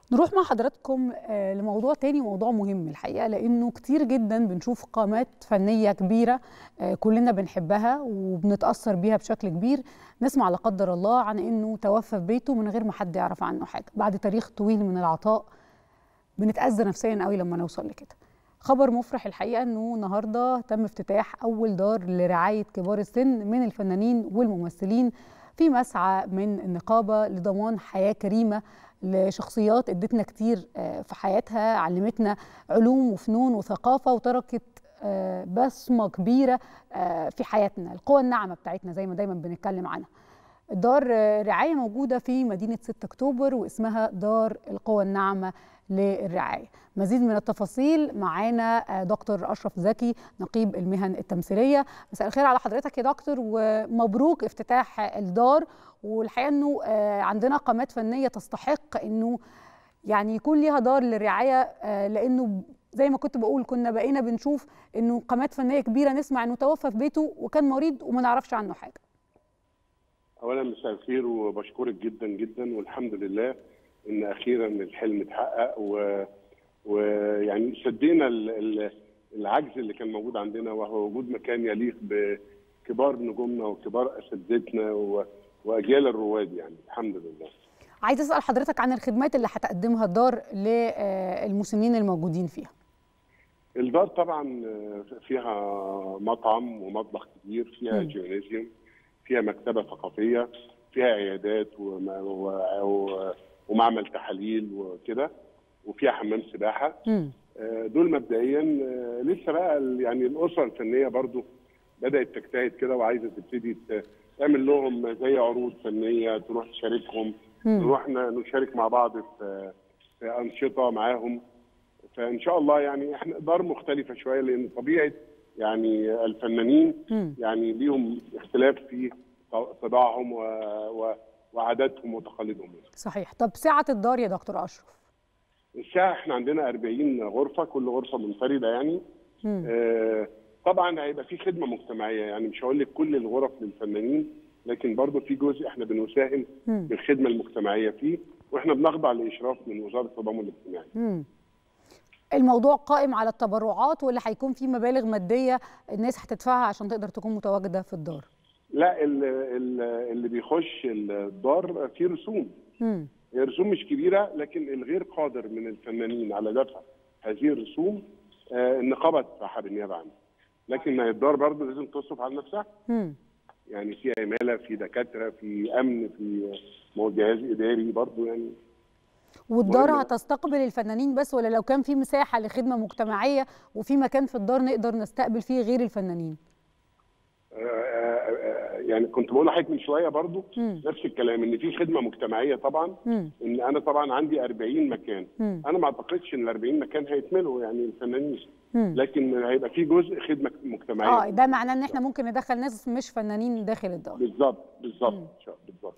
نروح مع حضراتكم آه، لموضوع تاني موضوع مهم الحقيقة لأنه كتير جدا بنشوف قامات فنية كبيرة آه، كلنا بنحبها وبنتأثر بيها بشكل كبير نسمع لا قدر الله عن أنه توفى في بيته من غير ما حد يعرف عنه حاجة بعد تاريخ طويل من العطاء بنتأذى نفسيا قوي لما نوصل لكده خبر مفرح الحقيقة أنه النهاردة تم افتتاح أول دار لرعاية كبار السن من الفنانين والممثلين في مسعى من النقابة لضمان حياة كريمة لشخصيات ادتنا كتير آه، في حياتها علمتنا علوم وفنون وثقافة وتركت آه، بصمة كبيرة آه، في حياتنا القوى الناعمة بتاعتنا زي ما دايما بنتكلم عنها دار آه، رعاية موجودة في مدينة 6 أكتوبر واسمها دار القوى الناعمة للرعاية مزيد من التفاصيل معانا آه، دكتور أشرف زكي نقيب المهن التمثيلية مساء الخير على حضرتك يا دكتور ومبروك افتتاح الدار والحقيقة أنه آه، عندنا قامات فنية تستحق أنه يعني يكون ليها دار للرعاية آه، لأنه زي ما كنت بقول كنا بقينا بنشوف أنه قامات فنية كبيرة نسمع أنه توفى في بيته وكان مريض وما نعرفش عنه حاجة اولا مساء الخير وبشكرك جدا جدا والحمد لله ان اخيرا الحلم اتحقق و... ويعني سدينا ال... ال... العجز اللي كان موجود عندنا وهو وجود مكان يليق بكبار نجومنا وكبار اساتذتنا و... واجيال الرواد يعني الحمد لله عايز أسأل حضرتك عن الخدمات اللي هتقدمها الدار للمسنين الموجودين فيها الدار طبعا فيها مطعم ومطبخ كبير فيها مم. جيمنازيوم فيها مكتبه ثقافيه فيها عيادات وم... و... و... ومعمل تحاليل وكده وفيها حمام سباحه مم. آه، دول مبدئيا آه، لسه بقى ال- يعني الاسره الفنيه برضو بدات تجتهد كده وعايزه تبتدي ت- تعمل لهم زي عروض فنيه تروح تشاركهم مم. نروح ن- نشارك مع بعض في في انشطه معاهم فان شاء الله يعني احنا دار مختلفه شويه لان طبيعه يعني الفنانين مم. يعني ليهم اختلاف في ط- طباعهم و... و... وعاداتهم وتقاليدهم صحيح طب سعة الدار يا دكتور أشرف الساعه احنا عندنا 40 غرفه كل غرفه منفرده يعني مم. آه، طبعا هيبقى في خدمه مجتمعيه يعني مش هقول لك كل الغرف للفنانين لكن برضه في جزء احنا بنساهم مم. بالخدمه المجتمعيه فيه واحنا بنخضع لاشراف من وزاره التضامن الاجتماعي. مم. الموضوع قائم على التبرعات ولا هيكون في مبالغ مادية الناس هتدفعها عشان تقدر تكون متواجدة في الدار لا ال- ال- اللي بيخش الدار فيه رسوم مم. هي رسوم مش كبيره لكن الغير قادر من الفنانين على دفع هذه الرسوم آه، النقابه تدفعها بالنيابه عنه. لكن الدار برضه لازم تصرف على نفسها مم. يعني في عماله في دكاتره في امن في مو- جهاز اداري برضه يعني والدار مهم. هتستقبل الفنانين بس ولا لو كان في مساحة لخدمة مجتمعية وفي مكان في الدار نقدر نستقبل فيه غير الفنانين آه، آه، آه، يعني كنت بقول لحضرتك من شويه برضه مم. نفس الكلام ان في خدمه مجتمعيه طبعا مم. ان انا طبعا عندي 40 مكان مم. انا ما اعتقدش ان ال 40 مكان هيتملوا يعني الفنانين مم. لكن هيبقى في جزء خدمه مجتمعيه اه ده معناه ان احنا ممكن ندخل ناس مش فنانين داخل الدار بالظبط بالظبط بالظبط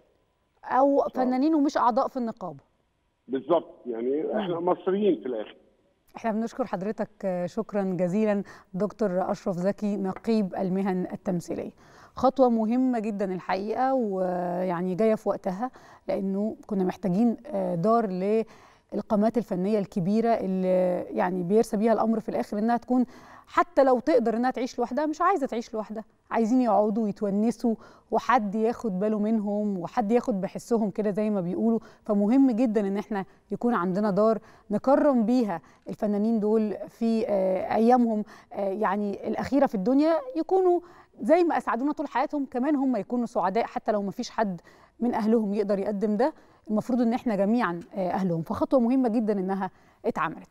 او فنانين ومش اعضاء في النقابة بالظبط يعني احنا مصريين في الاخر احنا بنشكر حضرتك آه، شكرا جزيلا دكتور اشرف زكي نقيب المهن التمثيليه خطوه مهمه جدا الحقيقه ويعني جايه في وقتها لانه كنا محتاجين آه، دار للقامات الفنيه الكبيره اللي يعني بيرسى بيها الامر في الاخر انها تكون حتى لو تقدر انها تعيش لوحدها مش عايزه تعيش لوحدها عايزين يقعدوا ويتونسوا وحد ياخد باله منهم وحد ياخد بحسهم كده زي ما بيقولوا فمهم جدا ان احنا يكون عندنا دار نكرم بيها الفنانين دول في آه، ايامهم آه، يعني الاخيره في الدنيا يكونوا زي ما اسعدونا طول حياتهم كمان هم يكونوا سعداء حتى لو ما فيش حد من اهلهم يقدر يقدم ده المفروض ان احنا جميعا آه، اهلهم فخطوه مهمه جدا انها اتعملت